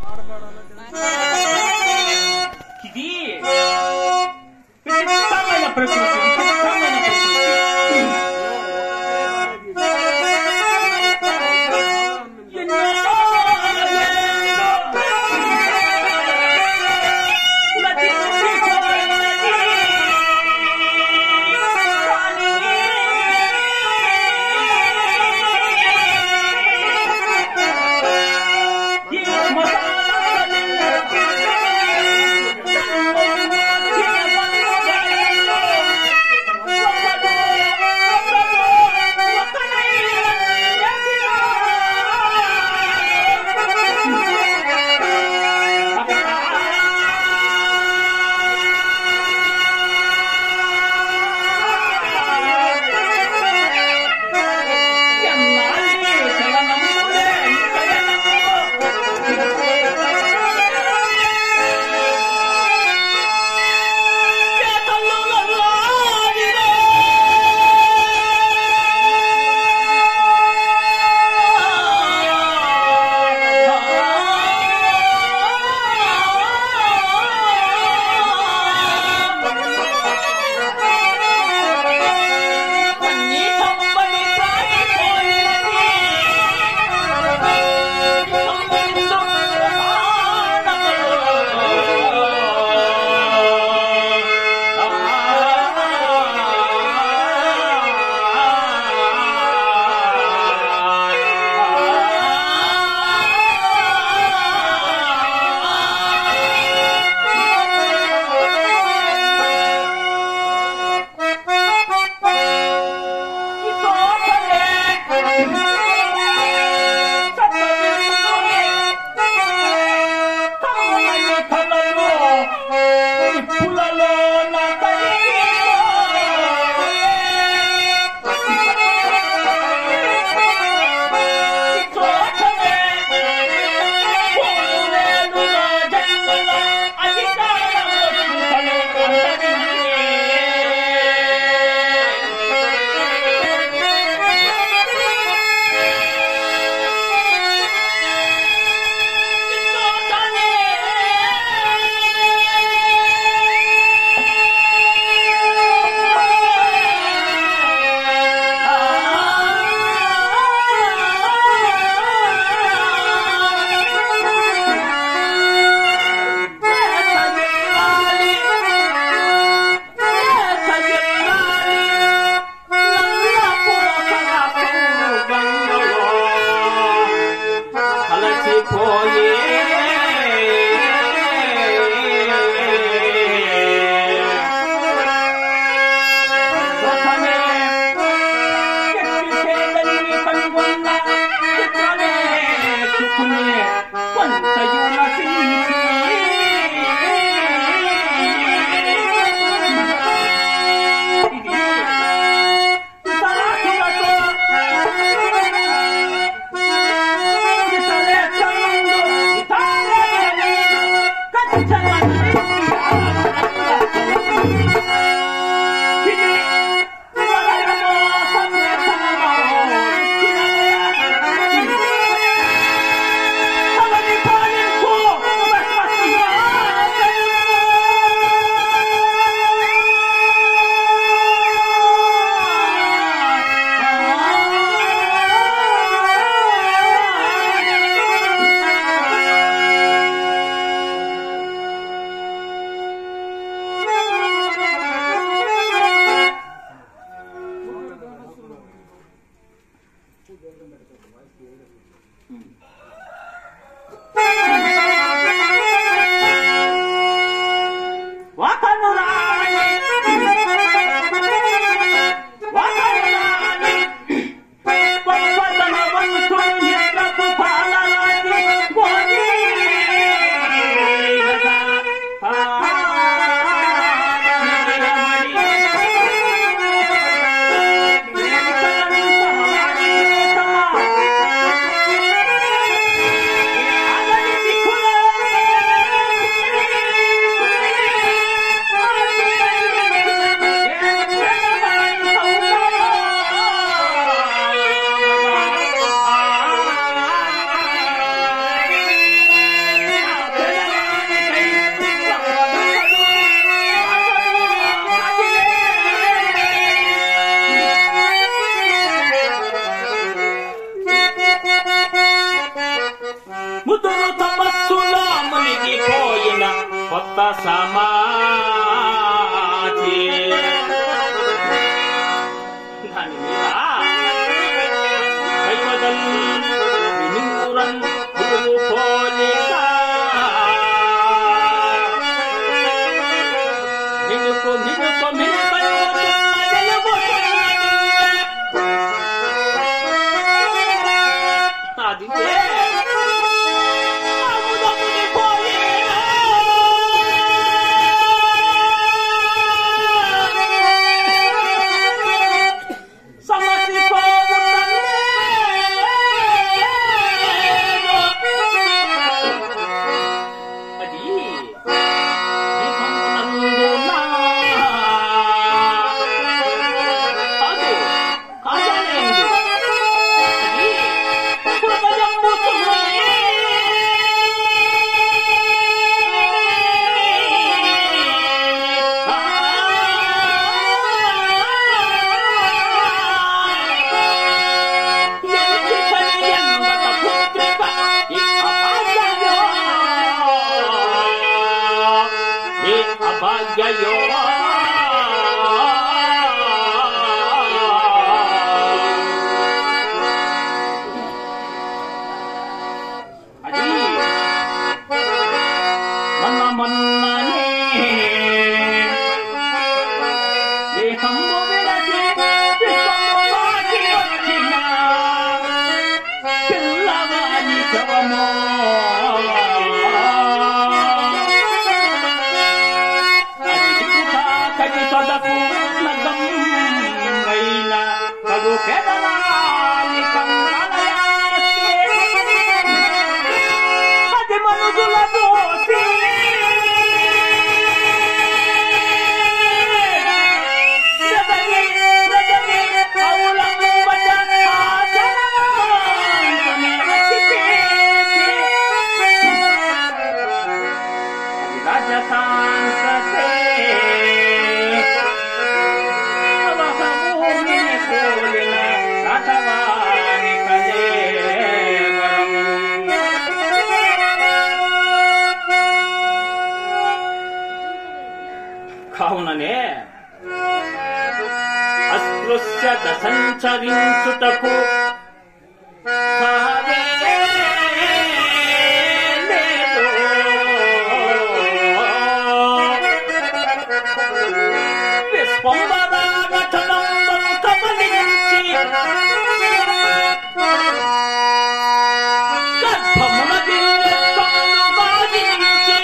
ఇది విచిత్రమైన ప్రకృతి విచిత్రమైన ప్రకృతి ఎన్నో Thank you. యుగములు తపస్సులో మునిగిపోయిన కొత్త సమాధి దాని మీద కైవదల్ వినింగురం పురుగు పోలిక మినుకు మినుకు మినుకు అది అది దీపమునందున కాదు కాజాలయందు అది హృదయము అభాగ్యయో అది మొన్న మొన్ననే దేహము విరచి విశ్వములోకి వచ్చిన పిల్లవాని శవమో అది కటి సొదకు నగం వైన కగు పెదనాలి కంగళయాస్తే అది మనుషుల దోసి జగని జగని కౌలము వచ ఆచరణాంతమే అతిపేసి. అది రాజకాంతతే అవహమూని పోలిన రథవాని కలేవరం కావుననే అస్పృశ్య దశంచరించుటకు తావే లేదు. విస్పందనాఘటనంబను కబలించి గర్భమున దివ్యత్వమును వాదించి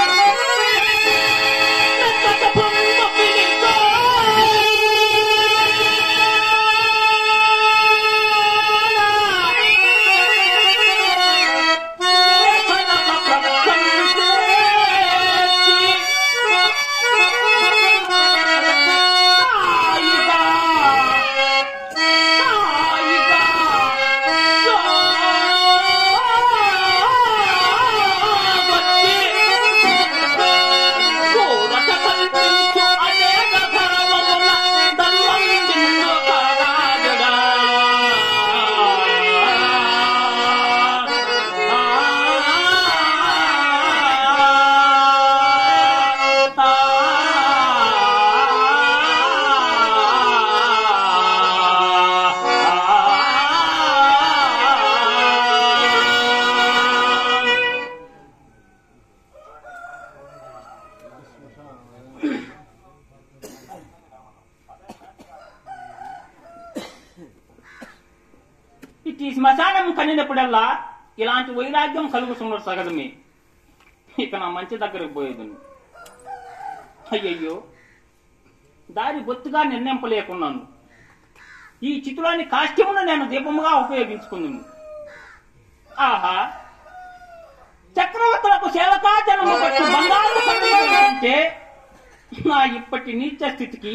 ఇటు ఈ శ్మశానం కనినప్పుడల్లా ఇలాంటి వైరాగ్యం కలుగుతున్నారు సగదమే ఇక నా మంచి దగ్గరకు పోయేది అయ్యయ్యో దారి బొత్తుగా నిర్ణయింపలేకున్నాను ఈ చిత్రాన్ని కాస్ట్యమును నేను దీపముగా ఉపయోగించుకుందును ఆహా చక్రవర్తులకు సేవకాచరణ పట్టు బంగారు అంటే నా ఇప్పటి నీచ స్థితికి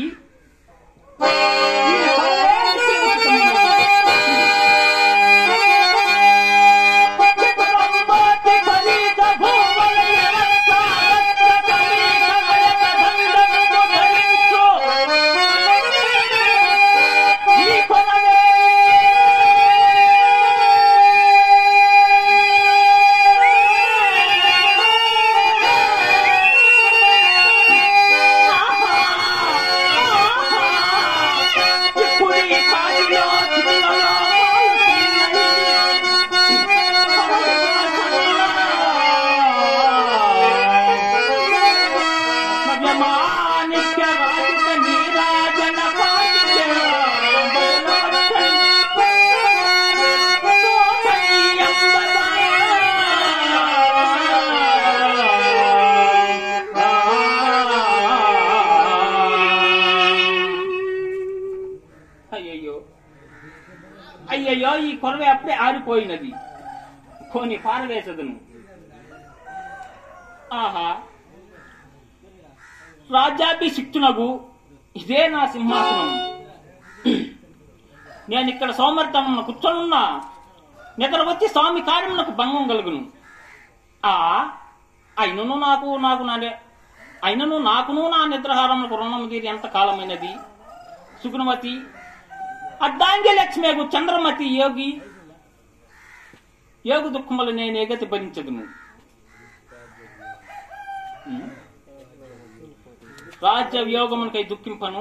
ఈ సర్వేశ్వరుని ఉచితమైనది. చిత్రంబోతి ఫలిత భూవల వ్యవస్థ రక్త కలీక వయక దండమును ధరించు. ఈ కొనలే పోయినది కొని పారవేసదును ఆహా రాజ్యాభిషిక్తునగు ఇదే నా సింహాసనం నేను ఇక్కడ సోమర్థనం కూర్చొనున్నా నిద్ర వచ్చి స్వామి కార్యమునకు భంగం కలుగును ఆ అయినను నాకు నాకు నా ని- అయినను నాకును నా నిద్రహారములకు రుణం తీరి ఎంత కాలమైనది సుగుణవతి అర్ధాంగి లక్ష్మేగు చంద్రమతి యోగి యోగు దుఃఖములు నేను ఎగతి భరించదును ఉం? రాజ్య వియోగమునకై దుఃఖింపను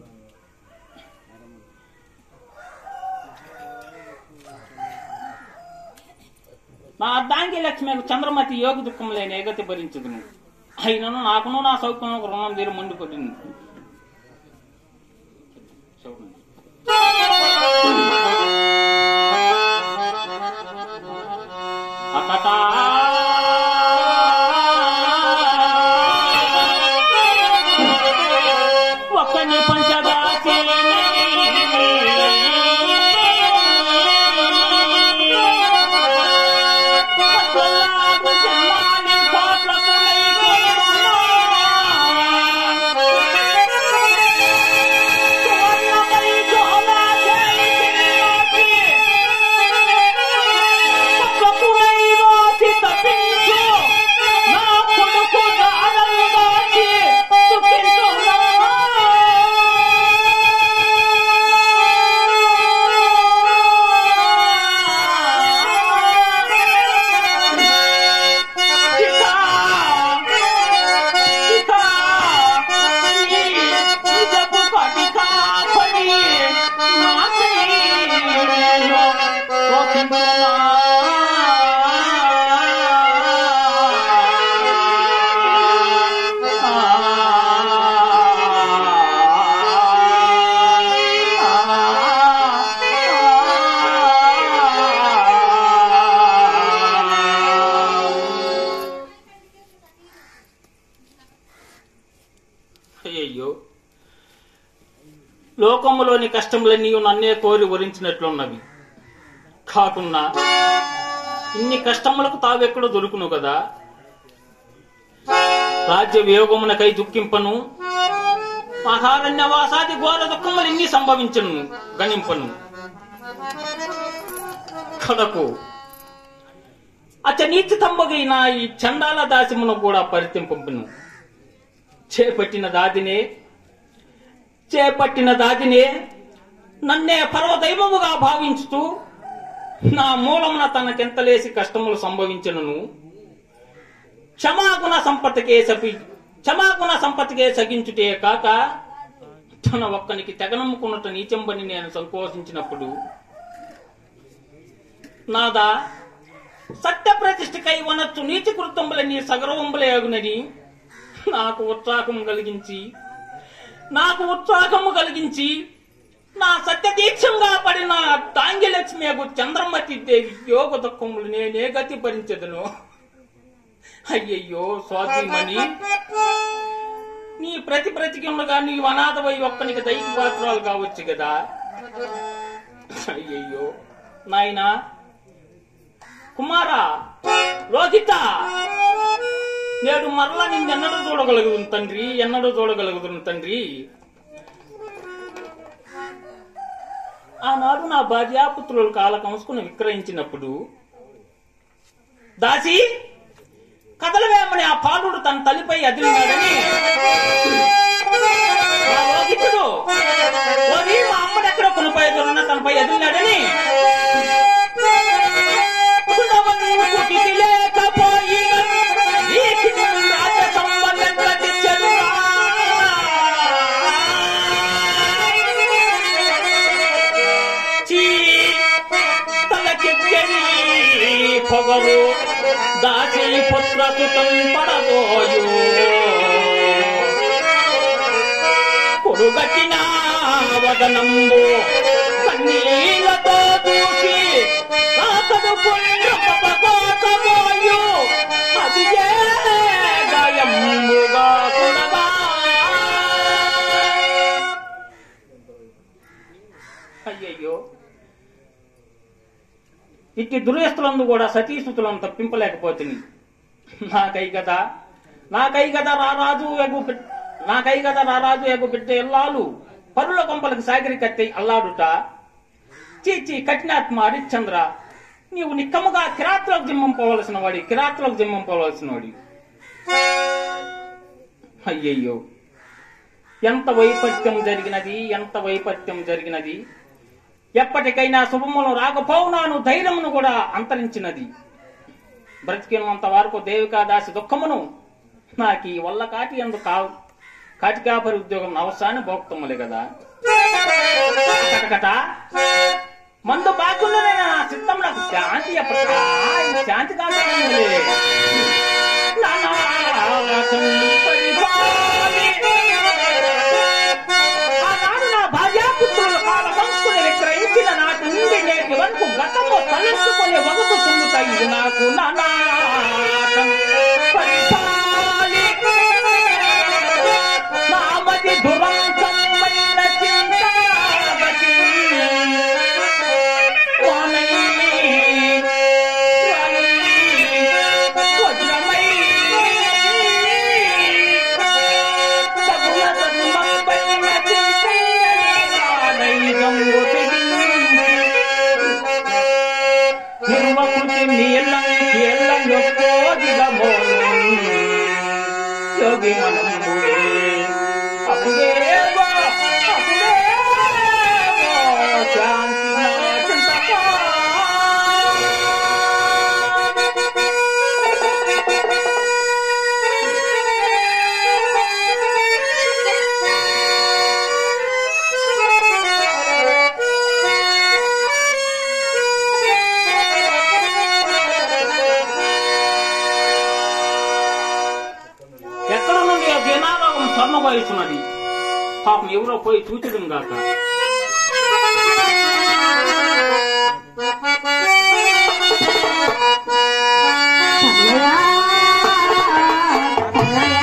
నా అర్ధాంగి లక్ష్మేగు చంద్రమతి యోగ దుఃఖం లేని ఏగతి భరించదును అయినను నాకును నా సౌఖ్యం రుణం తీరు మండి కొట్టింది అతటా ఒక్కని పంచదాసి అయ్యయ్యో లోకములోని కష్టములన్నీ నన్నే కోరి వరించినట్లున్నవి కాకున్నా ఇన్ని కష్టములకు తావెక్కడో దొరుకును కదా రాజ్య వియోగమునకై దుఃఖింపను మహారణ్యవాసాది ఘోర దుఃఖములు ఇన్ని సంభవించను గణింపను కడకు అచ్చ నీతి తమ్మగైన ఈ చండాల దాసిమును కూడా పరితింపను చేపట్టిన దాదినే చేపట్టిన దాదినే నన్నే పర్వదైవముగా భావించుతూ నా మూలమున తనకెంతలేసి కష్టములు సంభవించను క్షమాగుణ సంపత్తికే సపి క్షమాగుణ సంపత్తికే సగించుటే కాక తన ఒక్కనికి తెగనమ్ముకున్నట్టు నీచెంబని నేను సంకోచించినప్పుడు నాదా సత్య ప్రతిష్ఠకై వనొచ్చు నీతి కృతంబులని సగరవంబులేగునని నాకు ఉత్సాహం కలిగించి నాకు ఉత్సాహము కలిగించి నా సత్య దీక్షంగా పడిన తాంగిలక్ష్మియకు చంద్రమతి దేవి యోగ దుఃఖములు నేనే గతి భరించదును అయ్యయ్యో స్వాతిమణి నీ ప్రతి ప్రతికి ఉండగా నీ అనాథవై ఒక్కనికి దైవ పాత్రాలు కావచ్చు కదా అయ్యయ్యో నాయనా కుమారా రోహిత నేడు మరలా నిన్నెన్నడూ చూడగలుగుదును తండ్రి ఎన్నడూ చూడగలుగుదును తండ్రి ఆనాడు నా భార్యాపుత్రులు కాల కంసుకుని విక్రయించినప్పుడు దాసి కథలవేమని ఆ పాలుడు తన తల్లిపై అదిలినాడని ఆ రోహితుడు ఓరి మా అమ్మడెక్కడ కొనిపై తనపై అదిలినాడని పొగరు దాచి పుత్ర సుతం పడబోయు కొడుగట్టిన వదనంబు కన్నీళ్లతో దూసి కాకడు పుణ్యపకోసమోయు అది ఏ గాయముగా కుడగా అయ్యయ్యో ఇట్టి దుర్యస్తులందు కూడా సతీసుతులను తప్పింపలేకపోతుంది నాకై కదా నాకై కదా రారాజు ఎగు బిడ్- నాకై కదా రారాజు ఎగు బిడ్డ ఎల్లాలు పరుల కొంపలకు సాగిరి కత్తి అల్లాడుట చీచి కఠినాత్మ హరిశ్చంద్ర నీవు నిక్కముగా కిరాతులకు జిమ్మం పోవలసిన వాడి కిరాతులకు జిమ్మం పోవలసిన వాడి అయ్యయ్యో ఎంత వైపత్యం జరిగినది ఎంత వైపత్యం జరిగినది ఎప్పటికైనా శుభములు రాకపోవునాను ధైర్యమును కూడా అంతరించినది బ్రతికినంత వరకు దేవికా దాసి దుఃఖమును నాకు ఈ వల్ల కాటి ఎందు కా కాటికాపరి ఉద్యోగం అవసరాన్ని భోక్తములే కదా కటకట మందు బాగుండనే నా చిత్తం నాకు శాంతి ఎప్పటికా ఈ శాంతి కాదు ఆనాడు నా భార్యాపుత్రుల కాల సంస్కృతి విక్రయించిన నాటి నుండి నేటి వరకు గతము తలెత్తుకొని వగుతు చుందుతాయి ఇది నాకు నానాటం పరిపాలి. నామది దురంతమైన చింతావతి. వానై, వానై, వజ్రమై, నిర్వకృతి నీళ్ళంకి యోగి మనముడే అప్పుడేవో అప్పుడేవో శాంతి నా చింతకా ఎక్కడ నుండి ఆ జనాభావం స్వర్ణ వయసున్నది పాపం ఎవరో పోయి చూచడం గాక